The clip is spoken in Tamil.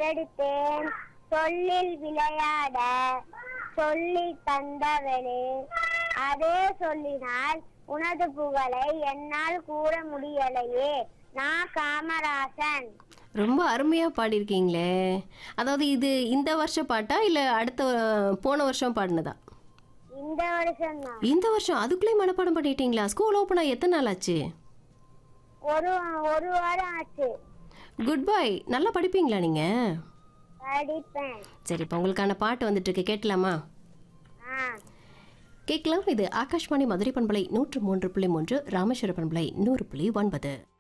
பெற்றெடுத்தேன் சொல்லில் விளையாட சொல்லி தந்தவளே அதே சொல்லினால் உனது புகழை என்னால் கூற முடியலையே நான் காமராசன் ரொம்ப அருமையா பாடியிருக்கீங்களே அதாவது இது இந்த வருஷ பாட்டா இல்ல அடுத்த அஹ், போன வருஷம் பாடினதா இந்த வருஷம் தான் இந்த வருஷம் அதுக்குள்ளே மனப்பாடம் பண்ணிட்டீங்களா ஸ்கூல் ஓப்பன் ஆகி எத்தனை நாள் ஆச்சு ஒரு ஒரு வாரம் ஆச்சு குட் பாய் நல்லா படிப்பீங்களா நீங்க படிப்பேன் சரி இப்போ உங்களுக்கான பாட்டு வந்துட்டு இருக்கு கேட்கலாமா ஆ கேட்கலாம் இது ஆகாஷ்வாணி மதுரை பண்பலை நூற்று மூன்று புள்ளி மூன்று ராமேஸ்வர பண்பலை நூறு புள்ளி ஒன்பது